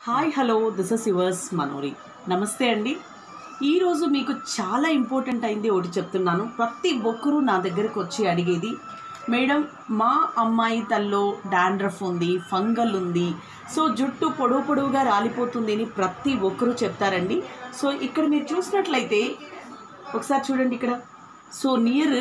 hi hello this is yours Manori నమస్తే అండి ఈరోజు మీకు చాలా ఇంపార్టెంట్ అయింది ఒకటి చెప్తున్నాను ప్రతి ఒక్కరూ నా దగ్గరకు వచ్చి అడిగేది మేడం మా అమ్మాయి తల్లో డాండ్రఫ్ ఉంది ఫంగల్ ఉంది సో జుట్టు పొడవు పొడవుగా రాలిపోతుంది అని ప్రతి ఒక్కరూ చెప్తారండి సో ఇక్కడ మీరు చూసినట్లయితే ఒకసారి చూడండి ఇక్కడ so near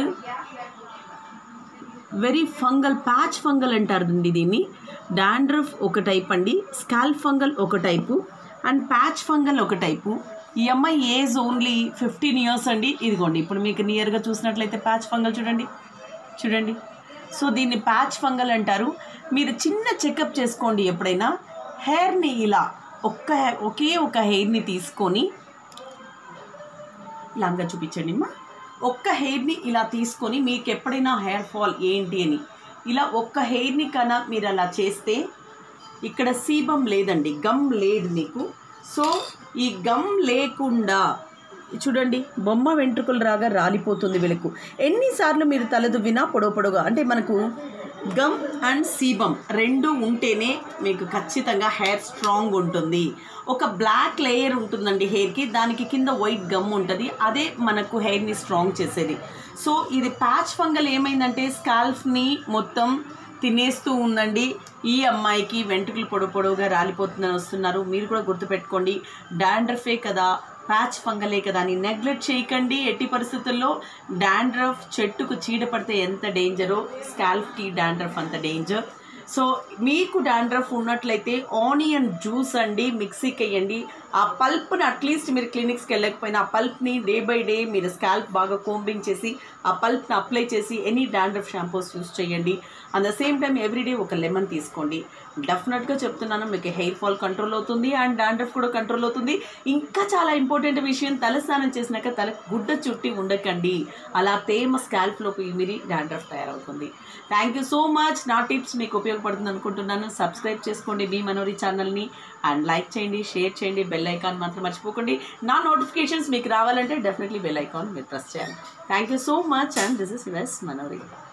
very fungal patch fungal అంటారండి దీన్ని డాండ్రఫ్ ఒక టైప్ అండి స్కాల్ ఫంగల్ ఒక టైపు అండ్ ప్యాచ్ ఫంగల్ ఒక టైపు ఈ అమ్మాయి ఏజ్ ఓన్లీ ఫిఫ్టీన్ ఇయర్స్ అండి ఇదిగోండి ఇప్పుడు మీకు నియర్గా చూసినట్లయితే ప్యాచ్ ఫంగల్ చూడండి చూడండి సో దీన్ని ప్యాచ్ ఫంగల్ అంటారు మీరు చిన్న చెకప్ చేసుకోండి ఎప్పుడైనా హెయిర్ని ఇలా ఒక్క ఒకే ఒక హెయిర్ని తీసుకొని లంగా చూపించండి అమ్మా ఒక్క హెయిర్ని ఇలా తీసుకొని మీకు ఎప్పుడైనా హెయిర్ ఫాల్ ఏంటి అని ఇలా ఒక్క హెయిర్ని కన్నా మీరు అలా చేస్తే ఇక్కడ సీబం లేదండి గమ్ లేదు మీకు సో ఈ గమ్ లేకుండా చూడండి బొమ్మ వెంట్రుకలు రాగా రాలిపోతుంది వీళ్ళకు ఎన్నిసార్లు మీరు తలదువ్వినా పొడవు పొడవుగా అంటే మనకు గమ్ అండ్ సీబం రెండు ఉంటేనే మీకు ఖచ్చితంగా హెయిర్ స్ట్రాంగ్ ఉంటుంది ఒక బ్లాక్ లేయర్ ఉంటుందండి హెయిర్కి దానికి కింద వైట్ గమ్ ఉంటుంది అదే మనకు హెయిర్ని స్ట్రాంగ్ చేసేది సో ఇది ప్యాచ్ ఫంగల్ ఏమైందంటే స్కాల్ఫ్ని మొత్తం తినేస్తూ ఉందండి ఈ అమ్మాయికి వెంట్రుకలు పొడవు పొడవుగా రాలిపోతుందని వస్తున్నారు మీరు కూడా గుర్తుపెట్టుకోండి డాండ్రఫే కదా ప్యాచ్ ఫంగలే కదా అని నెగ్లెక్ట్ చేయకండి ఎట్టి పరిస్థితుల్లో డాండ్రఫ్ చెట్టుకు చీడ పడితే ఎంత డేంజరో స్కాల్ఫ్కి డాండ్రఫ్ అంత డేంజర్ సో మీకు డాండ్రఫ్ ఉన్నట్లయితే ఆనియన్ జ్యూస్ అండి మిక్సీకి వేయండి ఆ పల్ప్ని అట్లీస్ట్ మీరు క్లినిక్స్కి వెళ్ళకపోయినా ఆ పల్ప్ని డే బై డే మీరు స్కాల్ప్ బాగా కోంబింగ్ చేసి ఆ పల్ప్ని అప్లై చేసి ఎనీ డాండ్రఫ్ షాంపూస్ యూస్ చేయండి at the same time everyday ఒక లెమన్ తీసుకోండి డెఫినెట్గా చెప్తున్నాను మీకు హెయిర్ ఫాల్ కంట్రోల్ అవుతుంది అండ్ డాండ్రఫ్ కూడా కంట్రోల్ అవుతుంది ఇంకా చాలా ఇంపార్టెంట్ విషయం తలస్నానం చేసినాక తల గుడ్డ చుట్టి ఉండకండి అలా తేమ స్కాల్ప్లోకి మిరి డాండ్రఫ్ తయారవుతుంది థ్యాంక్ యూ సో మచ్ నా టిప్స్ మీకు ఉపయోగపడుతుంది అనుకుంటున్నాను సబ్స్క్రైబ్ చేసుకోండి మీ మనోరి ఛానల్ని అండ్ లైక్ చేయండి షేర్ చేయండి బెల్ ఐకాన్ మాత్రం మర్చిపోకండి నా నోటిఫికేషన్స్ మీకు రావాలంటే డెఫినెట్లీ బెల్ ఐకాన్ మీరు ప్రెస్ చేయాలి thank you so much and this is వెస్ మనోరి